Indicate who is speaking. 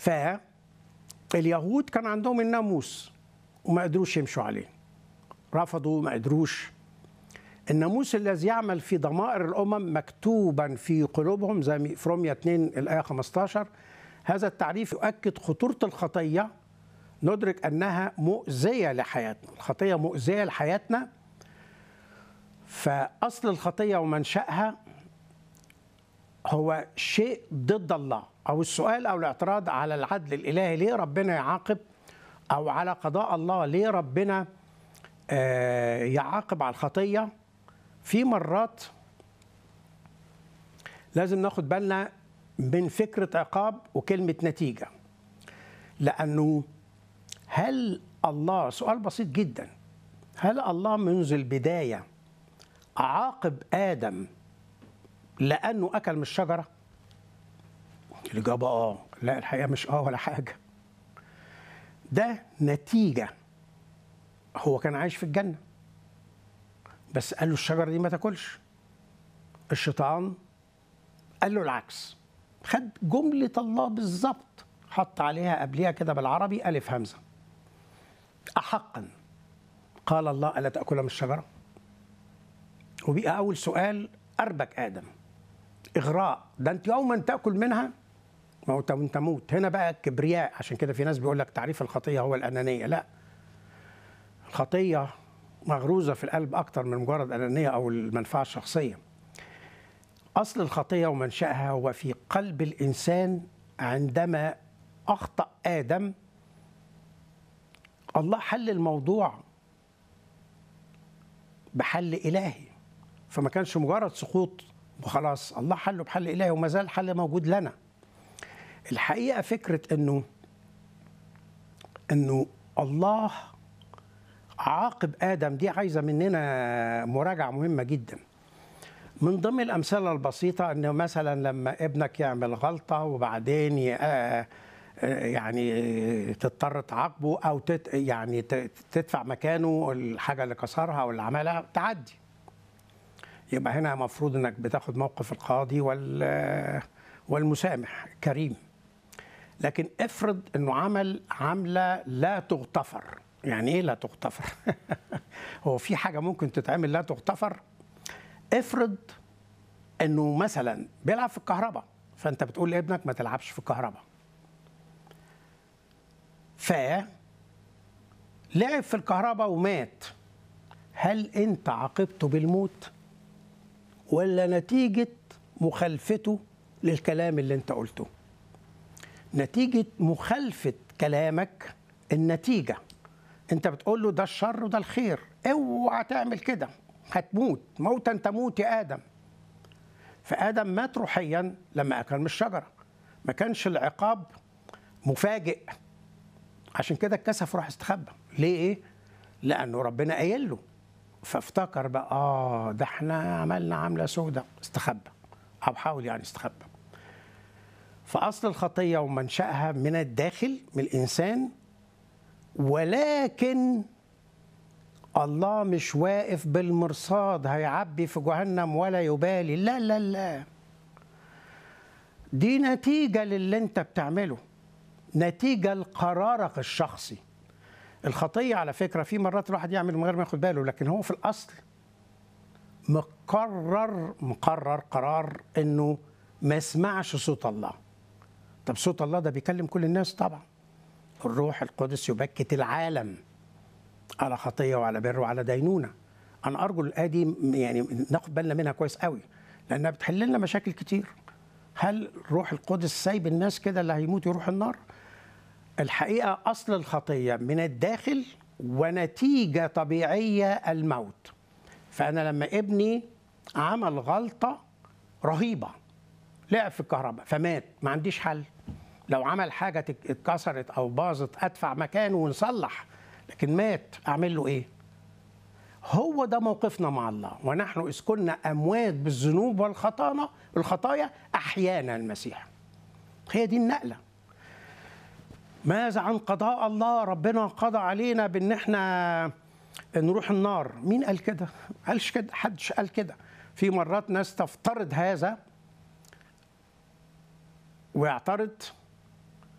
Speaker 1: فاليهود كان عندهم الناموس وما قدروش يمشوا عليه رفضوا ما قدروش الناموس الذي يعمل في ضمائر الامم مكتوبا في قلوبهم زي في روميا 2 الايه 15 هذا التعريف يؤكد خطوره الخطيه ندرك انها مؤذيه لحياتنا الخطيه مؤذيه لحياتنا فاصل الخطيه ومنشاها هو شيء ضد الله او السؤال او الاعتراض على العدل الالهي ليه ربنا يعاقب او على قضاء الله ليه ربنا آه، يعاقب على الخطيه في مرات لازم ناخد بالنا من فكره عقاب وكلمه نتيجه لانه هل الله سؤال بسيط جدا هل الله منذ البدايه عاقب ادم لانه اكل من الشجره الاجابه اه لا الحقيقه مش اه ولا حاجه ده نتيجه هو كان عايش في الجنه بس قال له الشجره دي ما تاكلش الشيطان قال له العكس خد جمله الله بالظبط حط عليها قبليها كده بالعربي الف همزه احقا قال الله الا تاكل من الشجره وبقى اول سؤال اربك ادم اغراء ده انت يوما تاكل منها موت وانت موت هنا بقى الكبرياء عشان كده في ناس بيقول لك تعريف الخطيه هو الانانيه لا الخطيه مغروزه في القلب اكتر من مجرد انانيه او المنفعه الشخصيه اصل الخطيه ومنشاها هو في قلب الانسان عندما اخطا ادم الله حل الموضوع بحل الهي فما كانش مجرد سقوط وخلاص الله حله بحل الهي وما زال حل موجود لنا الحقيقه فكره انه انه الله عاقب ادم دي عايزه مننا مراجعه مهمه جدا من ضمن الامثله البسيطه انه مثلا لما ابنك يعمل غلطه وبعدين ي- آه، آه، يعني تضطر تعاقبه او تت يعني ت- تدفع مكانه الحاجه اللي كسرها او اللي عملها تعدي يبقى هنا المفروض انك بتاخد موقف القاضي وال والمسامح كريم لكن افرض انه عمل عمله لا تغتفر يعني ايه لا تغتفر هو في حاجه ممكن تتعمل لا تغتفر افرض انه مثلا بيلعب في الكهرباء فانت بتقول لابنك ما تلعبش في الكهرباء ف لعب في الكهرباء ومات هل انت عاقبته بالموت ولا نتيجه مخالفته للكلام اللي انت قلته نتيجه مخالفه كلامك النتيجه انت بتقول له ده الشر وده الخير اوعى تعمل كده هتموت موتا تموت يا ادم فادم مات روحيا لما اكل من الشجره ما كانش العقاب مفاجئ عشان كده اتكسف وراح استخبى ليه ايه لانه ربنا قايل له فافتكر بقى اه ده احنا عملنا عمله سودة استخبى او حاول يعني استخبى فاصل الخطيه ومنشاها من الداخل من الانسان ولكن الله مش واقف بالمرصاد هيعبي في جهنم ولا يبالي لا لا لا دي نتيجة للي انت بتعمله نتيجة لقرارك الشخصي الخطية على فكرة في مرات الواحد يعمل من غير ما ياخد باله لكن هو في الأصل مقرر مقرر قرار انه ما يسمعش صوت الله طب صوت الله ده بيكلم كل الناس طبعا الروح القدس يبكت العالم على خطيه وعلى بر وعلى دينونه انا ارجو الايه دي يعني ناخد بالنا منها كويس قوي لانها بتحل لنا مشاكل كتير هل الروح القدس سايب الناس كده اللي هيموت يروح النار الحقيقه اصل الخطيه من الداخل ونتيجه طبيعيه الموت فانا لما ابني عمل غلطه رهيبه لعب في الكهرباء فمات ما عنديش حل لو عمل حاجه تك- اتكسرت او باظت ادفع مكانه ونصلح لكن مات اعمل له ايه هو ده موقفنا مع الله ونحن اذ كنا اموات بالذنوب والخطايا الخطايا احيانا المسيح هي دي النقله ماذا عن قضاء الله ربنا قضى علينا بان احنا نروح النار مين قال كده قالش كده حدش قال كده في مرات ناس تفترض هذا ويعترض